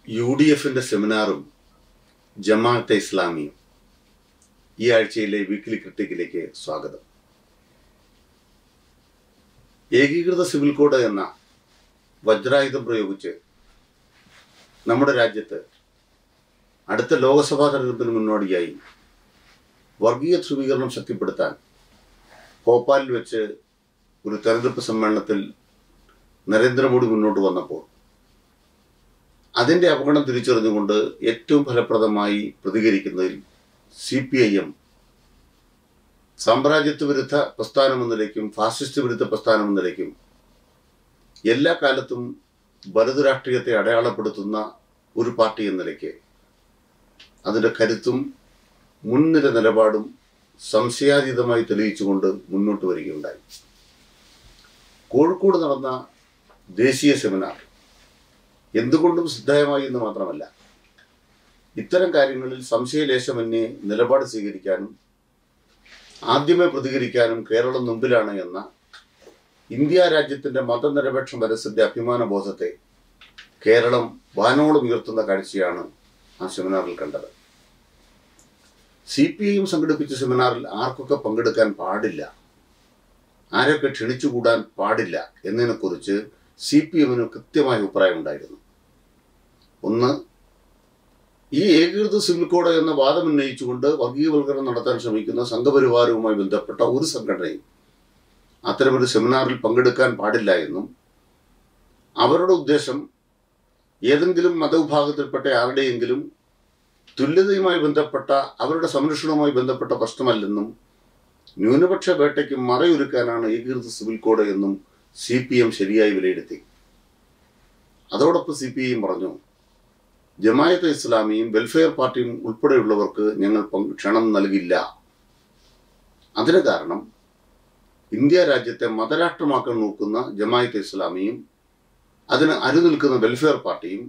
U D എഫിന്റെ സെമിനാറും ജമാഅത്തെ ഇസ്ലാമിയും ഈ ആഴ്ചയിലെ വീക്കിലി ക്രിട്ടിക്കിലേക്ക് സ്വാഗതം ഏകീകൃത സിവിൽ കോഡ് എന്ന വജ്രായുധം പ്രയോഗിച്ച് നമ്മുടെ രാജ്യത്ത് അടുത്ത ലോക്സഭാ തെരഞ്ഞെടുപ്പിന് മുന്നോടിയായി വർഗീയ ധ്രുവീകരണം ശക്തിപ്പെടുത്താൻ ഭോപ്പാലിൽ വെച്ച് ഒരു തെരഞ്ഞെടുപ്പ് സമ്മേളനത്തിൽ നരേന്ദ്രമോദി മുന്നോട്ട് വന്നപ്പോൾ അതിന്റെ അപകടം തിരിച്ചറിഞ്ഞുകൊണ്ട് ഏറ്റവും ഫലപ്രദമായി പ്രതികരിക്കുന്നതിൽ സി പി ഐ എം സാമ്രാജ്യത്വ വിരുദ്ധ പ്രസ്ഥാനം എന്ന നിലയ്ക്കും ഫാസിസ്റ്റ് വിരുദ്ധ പ്രസ്ഥാനം എന്ന നിലയ്ക്കും എല്ലാ കാലത്തും വലതു രാഷ്ട്രീയത്തെ അടയാളപ്പെടുത്തുന്ന ഒരു പാർട്ടി എന്ന നിലയ്ക്ക് അതിന്റെ കരുത്തും മുൻനിര നിലപാടും സംശയാതീതമായി തെളിയിച്ചുകൊണ്ട് മുന്നോട്ട് വരികയുണ്ടായി കോഴിക്കോട് നടന്ന ദേശീയ സെമിനാർ എന്തുകൊണ്ടും ശ്രദ്ധേയമായി എന്ന് മാത്രമല്ല ഇത്തരം കാര്യങ്ങളിൽ സംശയലേശമന്യേ നിലപാട് സ്വീകരിക്കാനും ആദ്യമേ പ്രതികരിക്കാനും കേരളം മുമ്പിലാണ് എന്ന ഇന്ത്യ രാജ്യത്തിന്റെ മതനിരപേക്ഷ മനസ്സിന്റെ അഭിമാന ബോധത്തെ കേരളം വാനോളം ഉയർത്തുന്ന കാഴ്ചയാണ് ആ സെമിനാറിൽ കണ്ടത് സി പി ഐയും സംഘടിപ്പിച്ച സെമിനാറിൽ ആർക്കൊക്കെ പങ്കെടുക്കാൻ പാടില്ല ആരൊക്കെ ക്ഷണിച്ചുകൂടാൻ പാടില്ല എന്നതിനെക്കുറിച്ച് സി പി എമ്മിന് കൃത്യമായ അഭിപ്രായം ഉണ്ടായിരുന്നു ഒന്ന് ഈ ഏകീകൃത സിവിൽ കോഡ് എന്ന വാദം ഉന്നയിച്ചുകൊണ്ട് വർഗീയവൽക്കരണം നടത്താൻ ശ്രമിക്കുന്ന സംഘപരിവാരവുമായി ബന്ധപ്പെട്ട ഒരു സംഘടനയും അത്തരമൊരു സെമിനാറിൽ പങ്കെടുക്കാൻ പാടില്ല എന്നും അവരുടെ ഉദ്ദേശം ഏതെങ്കിലും മതവിഭാഗത്തിൽപ്പെട്ട ആരുടെയെങ്കിലും തുല്യതയുമായി ബന്ധപ്പെട്ട അവരുടെ സംരക്ഷണവുമായി ബന്ധപ്പെട്ട പ്രശ്നമല്ലെന്നും ന്യൂനപക്ഷ വേട്ടയ്ക്ക് മറയൊരുക്കാനാണ് ഏകീകൃത സിവിൽ കോഡ് എന്നും സി പി എം ശരിയായി വിലയിരുത്തി അതോടൊപ്പം സി പി ഐയും പറഞ്ഞു ജമായത്തെ ഇസ്ലാമിയും വെൽഫെയർ പാർട്ടിയും ഉൾപ്പെടെയുള്ളവർക്ക് ഞങ്ങൾ പങ്ക് ക്ഷണം നൽകില്ല അതിന് കാരണം ഇന്ത്യ രാജ്യത്തെ മതരാഷ്ട്രമാക്കാൻ നോക്കുന്ന ജമായത്തെ ഇസ്ലാമിയും അതിന് അരുനിൽക്കുന്ന വെൽഫെയർ പാർട്ടിയും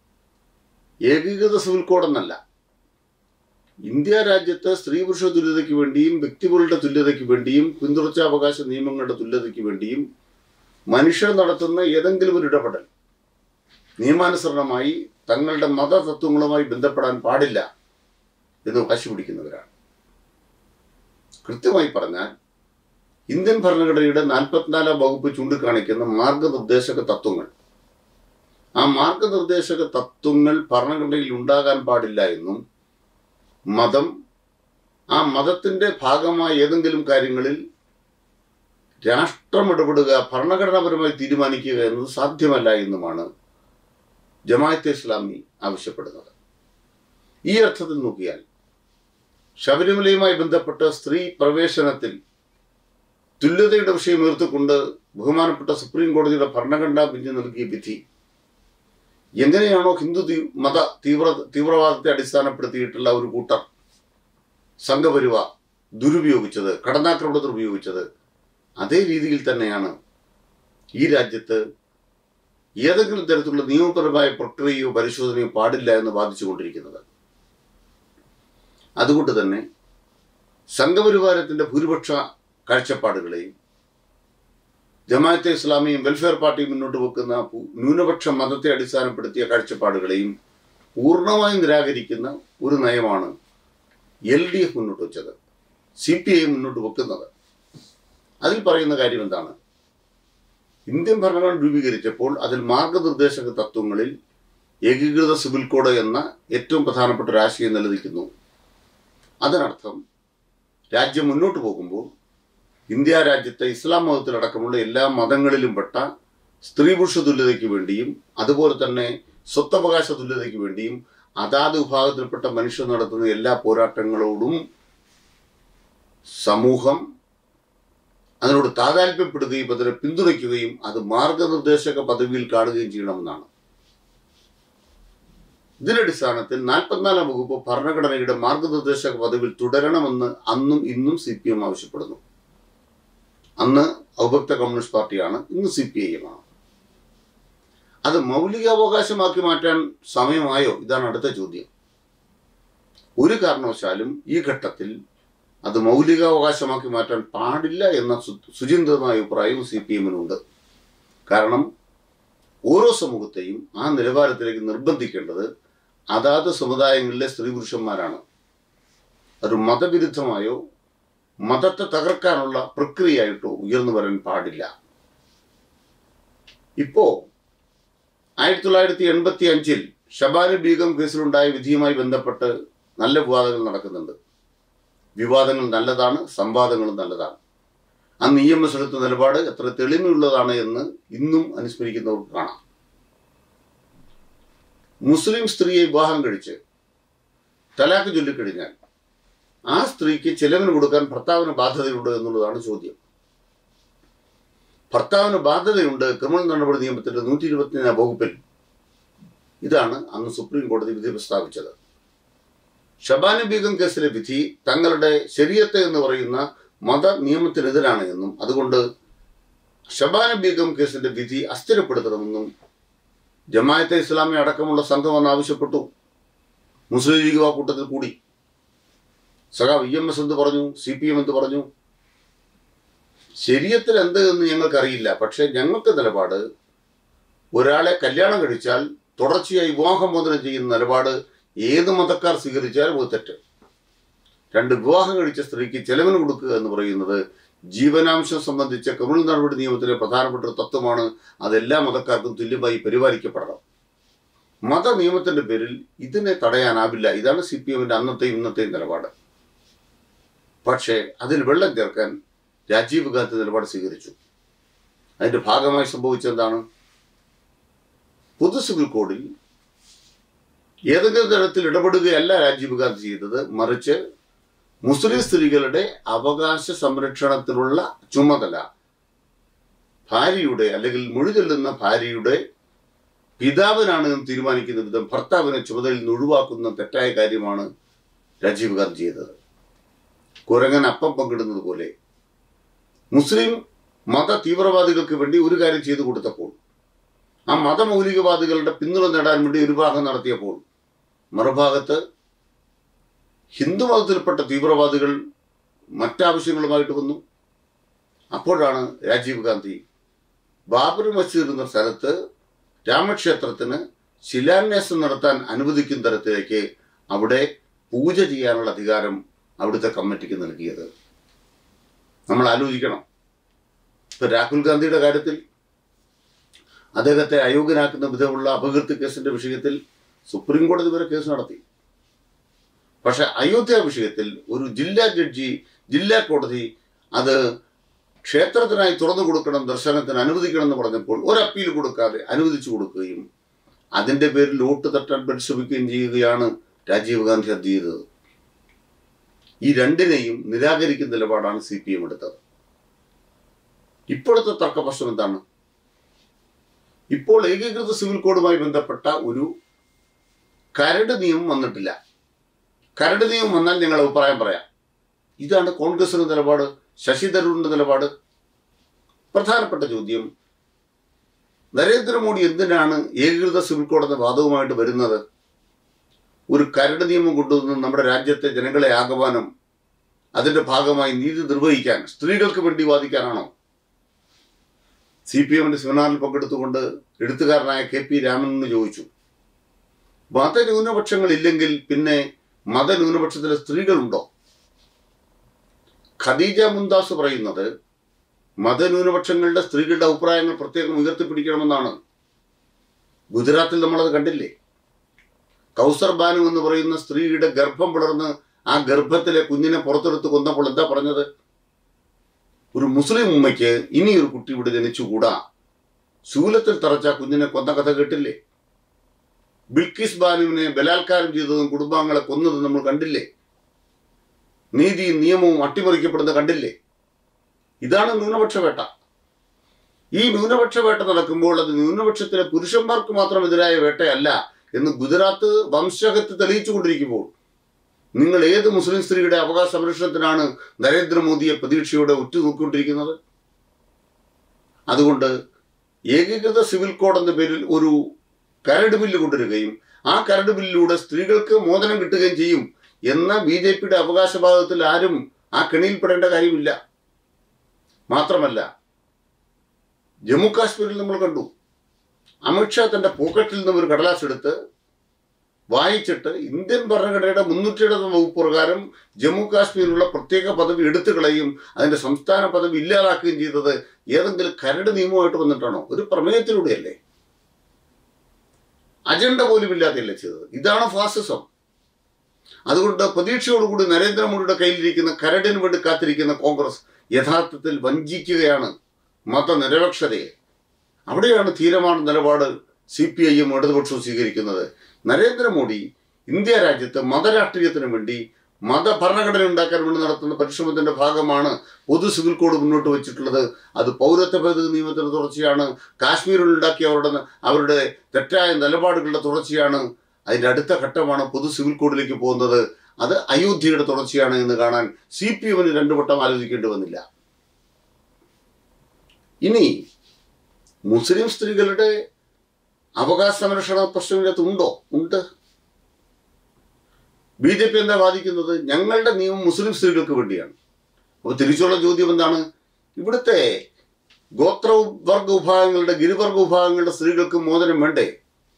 ഏകീകൃത സിവിൽ കോഡ് എന്നല്ല ഇന്ത്യ രാജ്യത്ത് സ്ത്രീ പുരുഷ തുല്യതയ്ക്ക് വേണ്ടിയും വ്യക്തികളുടെ തുല്യതയ്ക്ക് വേണ്ടിയും പിന്തുടർച്ചാവകാശ നിയമങ്ങളുടെ തുല്യതയ്ക്ക് വേണ്ടിയും മനുഷ്യർ നടത്തുന്ന ഏതെങ്കിലും ഒരു ഇടപെടൽ നിയമാനുസരണമായി തങ്ങളുടെ മതതത്വങ്ങളുമായി ബന്ധപ്പെടാൻ പാടില്ല എന്ന് വാശി പിടിക്കുന്നവരാണ് കൃത്യമായി പറഞ്ഞാൽ ഇന്ത്യൻ ഭരണഘടനയുടെ നാൽപ്പത്തിനാലാം വകുപ്പ് ചൂണ്ടിക്കാണിക്കുന്ന മാർഗനിർദ്ദേശക തത്വങ്ങൾ ആ മാർഗനിർദ്ദേശക തത്വങ്ങൾ ഭരണഘടനയിൽ ഉണ്ടാകാൻ പാടില്ല എന്നും മതം ആ മതത്തിന്റെ ഭാഗമായ ഏതെങ്കിലും കാര്യങ്ങളിൽ രാഷ്ട്രം ഇടപെടുക ഭരണഘടനാപരമായി തീരുമാനിക്കുക എന്നത് സാധ്യമല്ല എന്നുമാണ് ജമാഅത്തെ ഇസ്ലാമി ആവശ്യപ്പെടുന്നത് ഈ അർത്ഥത്തിൽ നോക്കിയാൽ ശബരിമലയുമായി ബന്ധപ്പെട്ട സ്ത്രീ പ്രവേശനത്തിൽ തുല്യതയുടെ വിഷയം ഉയർത്തിക്കൊണ്ട് ബഹുമാനപ്പെട്ട സുപ്രീം കോടതിയുടെ ഭരണഘടനാ ബെഞ്ച് നൽകിയ വിധി എങ്ങനെയാണോ ഹിന്ദു തീ- മത തീവ്ര തീവ്രവാദത്തെ അടിസ്ഥാനപ്പെടുത്തിയിട്ടുള്ള ഒരു കൂട്ടർ സംഘപരിവാർ ദുരുപയോഗിച്ചത് കടന്നാക്രമണത്തിൽ ഉപയോഗിച്ചത് അതേ രീതിയിൽ തന്നെയാണ് ഈ രാജ്യത്ത് ഏതെങ്കിലും തരത്തിലുള്ള നിയമപരമായ പ്രക്രിയയോ പരിശോധനയോ പാടില്ല എന്ന് വാദിച്ചുകൊണ്ടിരിക്കുന്നത് അതുകൊണ്ട് തന്നെ സംഘപരിവാരത്തിന്റെ ഭൂരിപക്ഷ കാഴ്ചപ്പാടുകളെയും ജമാഅത്തെ ഇസ്ലാമിയും വെൽഫെയർ പാർട്ടിയും മുന്നോട്ട് വെക്കുന്ന പു- ന്യൂനപക്ഷ മതത്തെ അടിസ്ഥാനപ്പെടുത്തിയ കാഴ്ചപ്പാടുകളെയും പൂർണ്ണമായും നിരാകരിക്കുന്ന ഒരു നയമാണ് എൽ ഡി എഫ് മുന്നോട്ട് വെച്ചത് സി പി ഐ മുന്നോട്ട് വെക്കുന്നത് അതിൽ പറയുന്ന കാര്യം എന്താണ് ഇന്ത്യൻ ഭരണഘടന രൂപീകരിച്ചപ്പോൾ അതിൽ മാർഗനിർദ്ദേശക തത്വങ്ങളിൽ ഏകീകൃത സിവിൽ കോഡ് എന്ന ഏറ്റവും പ്രധാനപ്പെട്ട ഒരു ആശയം നിലനിൽക്കുന്നു അതിനർത്ഥം രാജ്യം മുന്നോട്ട് പോകുമ്പോൾ ഇന്ത്യ രാജ്യത്തെ ഇസ്ലാം മതത്തിലടക്കമുള്ള എല്ലാ മതങ്ങളിലും പെട്ട സ്ത്രീ പുരുഷ തുല്യതയ്ക്ക് വേണ്ടിയും അതുപോലെ തന്നെ സ്വത്തവകാശ തുല്യതയ്ക്ക് വേണ്ടിയും അതാത് വിഭാഗത്തിൽപ്പെട്ട മനുഷ്യർ നടത്തുന്ന എല്ലാ പോരാട്ടങ്ങളോടും സമൂഹം അതിനോട് താതാൽപ്യപ്പെടുകയും അതിനെ പിന്തുണയ്ക്കുകയും അത് മാർഗനിർദ്ദേശക പദവിയിൽ കാണുകയും ചെയ്യണമെന്നാണ് ഇതിനടിസ്ഥാനത്തിൽ നാൽപ്പത്തിനാലാം വകുപ്പ് ഭരണഘടനയുടെ മാർഗനിർദ്ദേശക പദവിയിൽ തുടരണമെന്ന് അന്നും ഇന്നും സി പി എം ആവശ്യപ്പെടുന്നു അന്ന് ഔപക്ത കമ്മ്യൂണിസ്റ്റ് പാർട്ടിയാണ് ഇന്ന് സി പി ഐ എം ആണ് അത് മൗലികാവകാശമാക്കി മാറ്റാൻ സമയമായോ ഇതാണ് അടുത്ത ചോദ്യം ഒരു കാരണവശാലും ഈ ഘട്ടത്തിൽ അത് മൗലികാവകാശമാക്കി മാറ്റാൻ പാടില്ല എന്ന സു- സുചിന്തിതമായ അഭിപ്രായവും സി പി എമ്മിനുണ്ട് കാരണം ഓരോ സമൂഹത്തെയും ആ നിലവാരത്തിലേക്ക് നിർബന്ധിക്കേണ്ടത് അതാത് സമുദായങ്ങളിലെ സ്ത്രീ പുരുഷന്മാരാണ് ഒരു മതവിരുദ്ധമായോ മതത്തെ തകർക്കാനുള്ള പ്രക്രിയയായിട്ടോ ഉയർന്നു വരാൻ പാടില്ല ഇപ്പോ ആയിരത്തി തൊള്ളായിരത്തി എൺപത്തി അഞ്ചിൽ ഷബാന ബീഗം കേസിലുണ്ടായ വിധിയുമായി ബന്ധപ്പെട്ട് നല്ല വിവാദങ്ങൾ നടക്കുന്നുണ്ട് വിവാദങ്ങൾ നല്ലതാണ് സംവാദങ്ങളും നല്ലതാണ് അന്ന് ഇ എം എസ് എടുത്ത നിലപാട് എത്ര തെളിമയുള്ളതാണ് എന്ന് ഇന്നും അനുസ്മരിക്കുന്നവർക്ക് കാണാം മുസ്ലിം സ്ത്രീയെ വിവാഹം കഴിച്ച് തലാക്ക് ചൊല്ലിക്കഴിഞ്ഞാൽ ആ സ്ത്രീക്ക് ചെലവിന് കൊടുക്കാൻ ഭർത്താവിന് ബാധ്യതയുണ്ട് എന്നുള്ളതാണ് ചോദ്യം ഭർത്താവിന് ബാധ്യതയുണ്ട് ക്രിമിനൽ നടപടി നിയമത്തിന്റെ നൂറ്റി ഇരുപത്തിനാം വകുപ്പിൽ ഇതാണ് അന്ന് സുപ്രീം കോടതി വിധി പ്രസ്താവിച്ചത് ഷബാന ബീഗം കേസിലെ വിധി തങ്ങളുടെ ശരീരത്തെ എന്ന് പറയുന്ന മത നിയമത്തിനെതിരാണ് എന്നും അതുകൊണ്ട് ഷബാന ബീഗം കേസിന്റെ വിധി അസ്ഥിരപ്പെടുത്തണമെന്നും ജമായത്തെ ഇസ്ലാമി അടക്കമുള്ള സംഘം അന്ന് ആവശ്യപ്പെട്ടു മുസ്ലിം ലീഗ് ആ കൂട്ടത്തിൽ കൂടി സഖാവ് ഇ എം എസ് എന്ത് പറഞ്ഞു സി പി എം എന്ത് പറഞ്ഞു ശരീരത്തിൽ എന്ത് എന്ന് ഞങ്ങൾക്കറിയില്ല പക്ഷെ ഞങ്ങൾക്ക് നിലപാട് ഒരാളെ കല്യാണം കഴിച്ചാൽ തുടർച്ചയായി വിവാഹമോചനം ചെയ്യുന്ന നിലപാട് ഏത് മതക്കാർ സ്വീകരിച്ചാലും അത് തെറ്റ് രണ്ട് വിവാഹം കഴിച്ച സ്ത്രീക്ക് ചെലവിന് കൊടുക്കുക എന്ന് പറയുന്നത് ജീവനാംശം സംബന്ധിച്ച ക്രിമിനൽ നടപടി നിയമത്തിലെ പ്രധാനപ്പെട്ട ഒരു തത്വമാണ് അതെല്ലാ മതക്കാർക്കും തുല്യമായി പരിപാലിക്കപ്പെടണം മത നിയമത്തിന്റെ പേരിൽ ഇതിനെ തടയാനാവില്ല ഇതാണ് സി പി എമ്മിന്റെ അന്നത്തെയും ഇന്നത്തെയും നിലപാട് പക്ഷേ അതിൽ വെള്ളം ചേർക്കാൻ രാജീവ് ഗാന്ധി നിലപാട് സ്വീകരിച്ചു അതിന്റെ ഭാഗമായി സംഭവിച്ചെന്താണ് പൊതു സിവിൽ കോഡിൽ ഏതെങ്കിലും തരത്തിൽ ഇടപെടുകയല്ല രാജീവ് ഗാന്ധി ചെയ്തത് മറിച്ച് മുസ്ലിം സ്ത്രീകളുടെ അവകാശ സംരക്ഷണത്തിനുള്ള ചുമതല ഭാര്യയുടെ അല്ലെങ്കിൽ മൊഴി ചൊല്ലുന്ന ഭാര്യയുടെ പിതാവിനാണ് എന്ന് തീരുമാനിക്കുന്ന വിധം ഭർത്താവിനെ ചുമതലയിൽ നിന്ന് ഒഴിവാക്കുന്ന തെറ്റായ കാര്യമാണ് രാജീവ് ഗാന്ധി ചെയ്തത് കുരങ്ങൻ അപ്പം പങ്കിടുന്നത് പോലെ മുസ്ലിം മത തീവ്രവാദികൾക്ക് വേണ്ടി ഒരു കാര്യം ചെയ്തു കൊടുത്തപ്പോൾ ആ മതമൗലികവാദികളുടെ പിന്തുണ നേടാൻ വേണ്ടി ഒരു ഭാഗം നടത്തിയപ്പോൾ മറുഭാഗത്ത് ഹിന്ദു മതത്തിൽപ്പെട്ട തീവ്രവാദികൾ മറ്റാവശ്യങ്ങളുമായിട്ട് വന്നു അപ്പോഴാണ് രാജീവ് ഗാന്ധി ബാബറി മസ്ജിദ് എന്ന സ്ഥലത്ത് രാമക്ഷേത്രത്തിന് ശിലാന്യാസം നടത്താൻ അനുവദിക്കുന്ന തരത്തിലേക്ക് അവിടെ പൂജ ചെയ്യാനുള്ള അധികാരം അവിടുത്തെ കമ്മിറ്റിക്ക് നൽകിയത് നമ്മൾ ആലോചിക്കണം ഇപ്പൊ രാഹുൽ ഗാന്ധിയുടെ കാര്യത്തിൽ അദ്ദേഹത്തെ അയോഗ്യനാക്കുന്ന വിധമുള്ള അപകീർത്തി കേസിന്റെ വിഷയത്തിൽ സുപ്രീം കോടതി വരെ കേസ് നടത്തി പക്ഷെ അയോധ്യ വിഷയത്തിൽ ഒരു ജില്ലാ ജഡ്ജി ജില്ലാ കോടതി അത് ക്ഷേത്രത്തിനായി തുറന്നു കൊടുക്കണം ദർശനത്തിന് അനുവദിക്കണം എന്ന് പറഞ്ഞപ്പോൾ ഒരു അപ്പീൽ കൊടുക്കാതെ അനുവദിച്ചു കൊടുക്കുകയും അതിന്റെ പേരിൽ വോട്ട് തട്ടാൻ പരിശ്രമിക്കുകയും ചെയ്യുകയാണ് രാജീവ് ഗാന്ധി അത് ചെയ്തത് ഈ രണ്ടിനെയും നിരാകരിക്കുന്ന നിലപാടാണ് സി പി എം എടുത്തത് ഇപ്പോഴത്തെ തർക്ക പ്രശ്നം എന്താണ് ഇപ്പോൾ ഏകീകൃത സിവിൽ കോഡുമായി ബന്ധപ്പെട്ട ഒരു കരട് നിയമം വന്നിട്ടില്ല കരട് നിയമം വന്നാൽ ഞങ്ങൾ അഭിപ്രായം പറയാം ഇതാണ് കോൺഗ്രസിന്റെ നിലപാട് ശശി തരൂരിന്റെ നിലപാട് പ്രധാനപ്പെട്ട ചോദ്യം നരേന്ദ്രമോദി എന്തിനാണ് ഏകീകൃത സിവിൽ കോഡ് എന്ന വാദവുമായിട്ട് വരുന്നത് ഒരു കരട് നിയമം കൊണ്ടുവന്ന് നമ്മുടെ രാജ്യത്തെ ജനങ്ങളെ ആകമാനം അതിന്റെ ഭാഗമായി നീതി നിർവഹിക്കാൻ സ്ത്രീകൾക്ക് വേണ്ടി വാദിക്കാനാണോ സി പി എമ്മിന്റെ സെമിനാറിൽ പങ്കെടുത്തുകൊണ്ട് എഴുത്തുകാരനായ കെ പി രാമൻ ചോദിച്ചു മതന്യൂനപക്ഷങ്ങൾ ഇല്ലെങ്കിൽ പിന്നെ മതന്യൂനപക്ഷത്തിലെ സ്ത്രീകളുണ്ടോ ഖദീജ മുന്താസ് പറയുന്നത് മതന്യൂനപക്ഷങ്ങളുടെ സ്ത്രീകളുടെ അഭിപ്രായങ്ങൾ പ്രത്യേകം ഉയർത്തിപ്പിടിക്കണമെന്നാണ് ഗുജറാത്തിൽ നമ്മളത് കണ്ടില്ലേ കൗസർ ബാനു എന്ന് പറയുന്ന സ്ത്രീയുടെ ഗർഭം പിളർന്ന് ആ ഗർഭത്തിലെ കുഞ്ഞിനെ പുറത്തെടുത്ത് കൊന്നപ്പോൾ എന്താ പറഞ്ഞത് ഒരു മുസ്ലിം ഉമ്മയ്ക്ക് ഇനി ഒരു കുട്ടി ഇവിടെ ജനിച്ചുകൂടാ ശൂലത്തിൽ തറച്ച കുഞ്ഞിനെ കൊന്ന കഥ കേട്ടില്ലേ ബിൽക്കിസ് ബാനുവിനെ ബലാത്കാരം ചെയ്തതും കുടുംബാംഗങ്ങളെ കൊന്നതും നമ്മൾ കണ്ടില്ലേ നീതിയും നിയമവും അട്ടിമറിക്കപ്പെടുന്നത് കണ്ടില്ലേ ഇതാണ് ന്യൂനപക്ഷ വേട്ട ഈ ന്യൂനപക്ഷ വേട്ട നടക്കുമ്പോൾ അത് ന്യൂനപക്ഷത്തിലെ പുരുഷന്മാർക്ക് മാത്രം എതിരായ വേട്ടയല്ല എന്ന് ഗുജറാത്ത് വംശഹത്യ തെളിയിച്ചുകൊണ്ടിരിക്കുമ്പോൾ നിങ്ങൾ ഏത് മുസ്ലിം സ്ത്രീയുടെ അവകാശ സംരക്ഷണത്തിനാണ് നരേന്ദ്രമോദിയെ പ്രതീക്ഷയോടെ ഉറ്റുനോക്കിക്കൊണ്ടിരിക്കുന്നത് അതുകൊണ്ട് ഏകീകൃത സിവിൽ കോഡ് എന്ന പേരിൽ ഒരു കരട് ബില്ല് കൊണ്ടുവരികയും ആ കരട് ബില്ലിലൂടെ സ്ത്രീകൾക്ക് മോചനം കിട്ടുകയും ചെയ്യും എന്ന ബി ജെ പിയുടെ അവകാശവാദത്തിൽ ആരും ആ കെണിയിൽപ്പെടേണ്ട കാര്യമില്ല മാത്രമല്ല ജമ്മു കാശ്മീരിൽ നമ്മൾ കണ്ടു അമിത്ഷാ തന്റെ പോക്കറ്റിൽ നിന്നും ഒരു കടലാസ് എടുത്ത് വായിച്ചിട്ട് ഇന്ത്യൻ ഭരണഘടനയുടെ മുന്നൂറ്റി എഴുപത് വകുപ്പ് പ്രകാരം ജമ്മു കാശ്മീരിലുള്ള പ്രത്യേക പദവി എടുത്തു കളയും അതിന്റെ സംസ്ഥാന പദവി ഇല്ലാതാക്കുകയും ചെയ്തത് ഏതെങ്കിലും കരട് നിയമമായിട്ട് വന്നിട്ടാണോ ഒരു പ്രമേയത്തിലൂടെയല്ലേ അജണ്ട പോലും ഇല്ലാതെയല്ലേ ചെയ്തത് ഇതാണ് ഫാസിസം അതുകൊണ്ട് പ്രതീക്ഷയോടുകൂടി നരേന്ദ്രമോദിയുടെ കയ്യിലിരിക്കുന്ന കരടിന് വേണ്ടി കാത്തിരിക്കുന്ന കോൺഗ്രസ് യഥാർത്ഥത്തിൽ വഞ്ചിക്കുകയാണ് മതനിരപേക്ഷതയെ അവിടെയാണ് തീരമാണ് നിലപാട് സി പി ഐയും ഇടതുപക്ഷവും സ്വീകരിക്കുന്നത് നരേന്ദ്രമോദി ഇന്ത്യ രാജ്യത്ത് മതരാഷ്ട്രീയത്തിന് വേണ്ടി മതഭരണഘടന ഉണ്ടാക്കാൻ വേണ്ടി നടത്തുന്ന പരിശ്രമത്തിന്റെ ഭാഗമാണ് പൊതു സിവിൽ കോഡ് മുന്നോട്ട് വെച്ചിട്ടുള്ളത് അത് പൗരത്വ ഭേദഗതി നിയമത്തിന്റെ തുടർച്ചയാണ് കാശ്മീരിൽ ഉണ്ടാക്കിയ അവരുടെ അവരുടെ തെറ്റായ നിലപാടുകളുടെ തുടർച്ചയാണ് അതിന്റെ അടുത്ത ഘട്ടമാണ് പൊതു സിവിൽ കോഡിലേക്ക് പോകുന്നത് അത് അയോധ്യയുടെ തുടർച്ചയാണ് എന്ന് കാണാൻ സി പി എമ്മിന് രണ്ടു വട്ടം ആലോചിക്കേണ്ടി വന്നില്ല ഇനി മുസ്ലിം സ്ത്രീകളുടെ അവകാശ സംരക്ഷണ പ്രശ്നം ഇതിനകത്ത് ഉണ്ടോ ഉണ്ട് ബി ജെ പി എന്താ വാദിക്കുന്നത് ഞങ്ങളുടെ നിയമം മുസ്ലിം സ്ത്രീകൾക്ക് വേണ്ടിയാണ് അപ്പോൾ തിരിച്ചുള്ള ചോദ്യം എന്താണ് ഇവിടുത്തെ ഗോത്രവർഗ വിഭാഗങ്ങളുടെ ഗിരിവർഗ വിഭാഗങ്ങളുടെ സ്ത്രീകൾക്ക് മോചനം വേണ്ടേ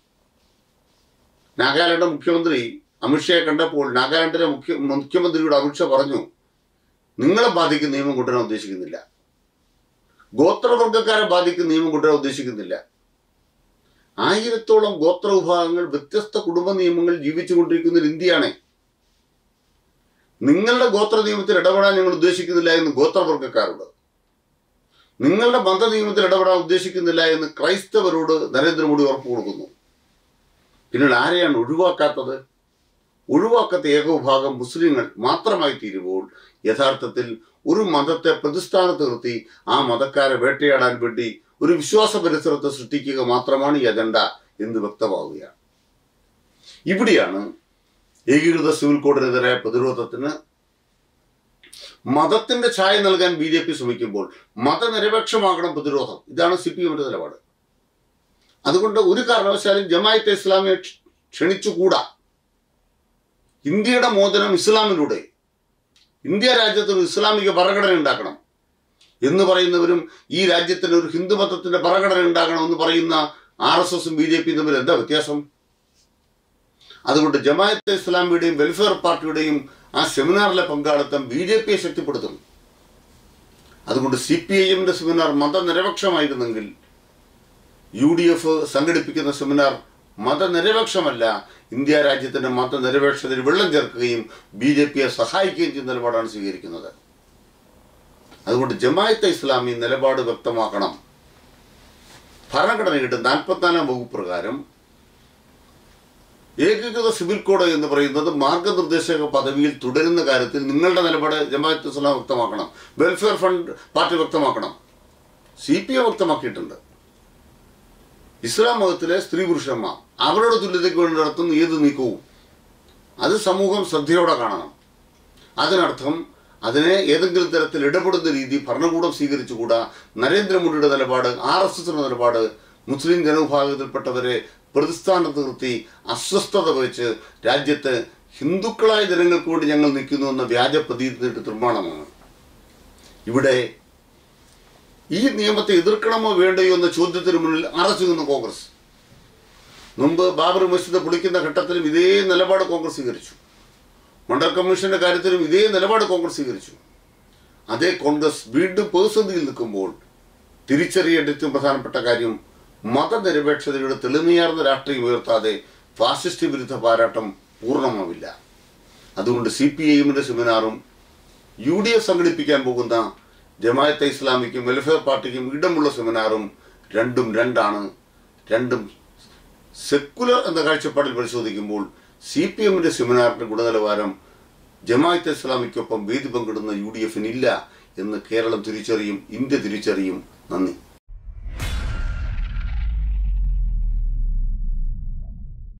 നാഗാലാൻഡ് മുഖ്യമന്ത്രി അമിത്ഷയെ കണ്ടപ്പോൾ നാഗാലാൻഡിലെ മുഖ്യ മുഖ്യമന്ത്രിയോട് അമിത്ഷാ പറഞ്ഞു നിങ്ങളെ ബാധിക്കുന്ന നിയമം കൊണ്ടുവരാൻ ഉദ്ദേശിക്കുന്നില്ല ഗോത്രവർഗക്കാരെ ബാധിക്കുന്ന നിയമം കൊണ്ടുവരാൻ ഉദ്ദേശിക്കുന്നില്ല ആയിരത്തോളം ഗോത്ര വിഭാഗങ്ങൾ വ്യത്യസ്ത കുടുംബ നിയമങ്ങൾ ജീവിച്ചുകൊണ്ടിരിക്കുന്ന ഒരു ഇന്ത്യയാണ് നിങ്ങളുടെ ഗോത്ര നിയമത്തിൽ ഇടപെടാൻ ഞങ്ങൾ ഉദ്ദേശിക്കുന്നില്ല എന്ന് ഗോത്രവർഗക്കാരോട് നിങ്ങളുടെ മത നിയമത്തിൽ ഇടപെടാൻ ഉദ്ദേശിക്കുന്നില്ല എന്ന് ക്രൈസ്തവരോട് നരേന്ദ്രമോദി ഉറപ്പ് കൊടുക്കുന്നു പിന്നീട് ആരെയാണ് ഒഴിവാക്കാത്തത് ഒഴിവാക്കാത്ത ഏക വിഭാഗം മുസ്ലിങ്ങൾ മാത്രമായി തീരുമ്പോൾ യഥാർത്ഥത്തിൽ ഒരു മതത്തെ പ്രതിസ്ഥാനത്ത് നിർത്തി ആ മതക്കാരെ വേട്ടയാടാൻ വേണ്ടി ഒരു വിശ്വാസ പരിസരത്തെ സൃഷ്ടിക്കുക മാത്രമാണ് ഈ അജണ്ട എന്ന് വ്യക്തമാവുകയാണ് ഇവിടെയാണ് ഏകീകൃത സിവിൽ കോഡിനെതിരായ പ്രതിരോധത്തിന് മതത്തിന്റെ ഛായ നൽകാൻ ബി ജെ പി ശ്രമിക്കുമ്പോൾ മതനിരപേക്ഷമാകണം പ്രതിരോധം ഇതാണ് സി പി എമ്മിന്റെ നിലപാട് അതുകൊണ്ട് ഒരു കാരണവശാലും ജമായത്തെ ഇസ്ലാമിയെ ക്ഷ- ക്ഷണിച്ചുകൂടാ ഇന്ത്യയുടെ മോചനം ഇസ്ലാമിലൂടെ ഇന്ത്യ രാജ്യത്ത് ഒരു ഇസ്ലാമിക ഭരണഘടന ഉണ്ടാക്കണം എന്ന് പറയുന്നവരും ഈ രാജ്യത്തിന് ഒരു ഹിന്ദു മതത്തിന്റെ ഭരണഘടന ഉണ്ടാകണം എന്ന് പറയുന്ന ആർ എസ് എസും ബി ജെ പിയും തമ്മിൽ എന്താ വ്യത്യാസം അതുകൊണ്ട് ജമായത്തെ ഇസ്ലാമിയുടെയും വെൽഫെയർ പാർട്ടിയുടെയും ആ സെമിനാറിലെ പങ്കാളിത്തം ബി ജെ പിയെ ശക്തിപ്പെടുത്തും അതുകൊണ്ട് സി പി ഐ എമ്മിന്റെ സെമിനാർ മതനിരപക്ഷമായിരുന്നെങ്കിൽ യു ഡി എഫ് സംഘടിപ്പിക്കുന്ന സെമിനാർ മതനിരപേക്ഷമല്ല ഇന്ത്യ രാജ്യത്തിന്റെ മതനിരപേക്ഷതയിൽ വെള്ളം ചേർക്കുകയും ബി ജെ പിയെ സഹായിക്കുകയും ചെയ്യുന്ന നിലപാടാണ് സ്വീകരിക്കുന്നത് അതുകൊണ്ട് ജമായത്തെ ഇസ്ലാമി നിലപാട് വ്യക്തമാക്കണം ഭരണഘടനയുടെ നാൽപ്പത്തിനാലാം വകുപ്പ് പ്രകാരം ഏകീകൃത സിവിൽ കോഡ് എന്ന് പറയുന്നത് മാർഗനിർദ്ദേശക പദവിയിൽ തുടരുന്ന കാര്യത്തിൽ നിങ്ങളുടെ നിലപാട് ജമാഅത്ത് ഇസ്ലാം വ്യക്തമാക്കണം വെൽഫെയർ ഫണ്ട് പാർട്ടി വ്യക്തമാക്കണം സി പി എം വ്യക്തമാക്കിയിട്ടുണ്ട് ഇസ്ലാം മതത്തിലെ സ്ത്രീ പുരുഷന്മാർ അവരുടെ തുല്യതയ്ക്ക് വേണ്ടി നടത്തുന്ന ഏത് നീക്കവും അത് സമൂഹം ശ്രദ്ധയോടെ കാണണം അതിനർത്ഥം അതിനെ ഏതെങ്കിലും തരത്തിൽ ഇടപെടുന്ന രീതി ഭരണകൂടം സ്വീകരിച്ചുകൂടാ നരേന്ദ്രമോദിയുടെ നിലപാട് ആർ എസ് എസിന്റെ നിലപാട് മുസ്ലിം ജനവിഭാഗത്തിൽപ്പെട്ടവരെ പ്രതിസ്ഥാനത്ത് നിർത്തി അസ്വസ്ഥത വെച്ച് രാജ്യത്ത് ഹിന്ദുക്കളായ ജനങ്ങൾക്ക് വേണ്ടി ഞങ്ങൾ നിൽക്കുന്നു എന്ന വ്യാജ പ്രതീതിയുടെ നിർമ്മാണമാണ് ഇവിടെ ഈ നിയമത്തെ എതിർക്കണമോ വേണ്ടയോ എന്ന ചോദ്യത്തിന് മുന്നിൽ അറച്ചു നിന്ന കോൺഗ്രസ് മുമ്പ് ബാബറി മസ്ജിദ് പൊളിക്കുന്ന ഘട്ടത്തിലും ഇതേ നിലപാട് കോൺഗ്രസ് സ്വീകരിച്ചു മണ്ഡൽ കമ്മീഷന്റെ കാര്യത്തിലും ഇതേ നിലപാട് കോൺഗ്രസ് സ്വീകരിച്ചു അതേ കോൺഗ്രസ് വീണ്ടും പ്രതിസന്ധിയിൽ നിൽക്കുമ്പോൾ തിരിച്ചറിയേണ്ട ഏറ്റവും പ്രധാനപ്പെട്ട കാര്യം മതനിരപേക്ഷതയുടെ തെളിമയാർന്ന രാഷ്ട്രീയം ഉയർത്താതെ ഫാസിസ്റ്റ് വിരുദ്ധ പോരാട്ടം പൂർണ്ണമാവില്ല അതുകൊണ്ട് സി പി ഐ എമ്മിന്റെ സെമിനാറും യു ഡി എഫ് സംഘടിപ്പിക്കാൻ പോകുന്ന ജമായത്തെ ഇസ്ലാമിക്കും വെൽഫെയർ പാർട്ടിക്കും ഇടമുള്ള സെമിനാറും രണ്ടും രണ്ടാണ് രണ്ടും സെക്കുലർ എന്ന കാഴ്ചപ്പാടിൽ പരിശോധിക്കുമ്പോൾ സി പി എമ്മിന്റെ സെമിനാറിന്റെ ഗുണനിലവാരം ജമാഅത്തെ ഇസ്ലാമിക്കൊപ്പം വേദി പങ്കിടുന്ന യു ഡി എഫിനില്ല എന്ന് കേരളം തിരിച്ചറിയും ഇന്ത്യ തിരിച്ചറിയും നന്ദി